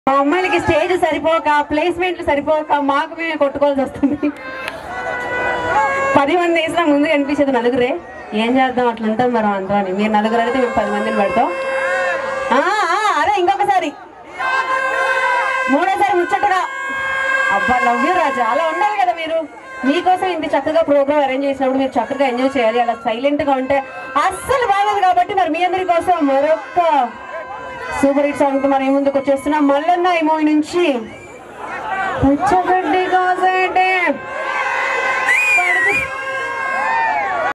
మా అమ్మాయిలకి స్టేజ్ సరిపోక ప్లేస్మెంట్లు సరిపోక మాకు మేమే కొట్టుకోవాల్సి వస్తుంది పది మంది వేసినా ముందు కనిపించేది నలుగురే ఏం చేద్దాం అట్లా ఉంటుంది మరి అందరూ అని మీరు నలుగురు అయితే మేము పది మందిని పెడతాం ఆ, ఆ, అదే ఇంకొకసారి మూడోసారి ముచ్చటగా అబ్బా లవ్ యూ రాజా అలా ఉండాలి కదా మీరు మీకోసం ఇంత చక్కగా ప్రోగ్రామ్ అరేంజ్ చేసినప్పుడు మీరు చక్కగా ఎంజాయ్ చేయాలి అలా సైలెంట్ గా ఉంటే అస్సలు బాగోదు కాబట్టి మరి మీ అందరి కోసం మరొక సూపర్ హిట్ సాంగ్ తో మరి ముందుకు వచ్చేస్తున్నాం మల్లన్న ఈ మూవీ నుంచి పచ్చగడ్డి కాసేటే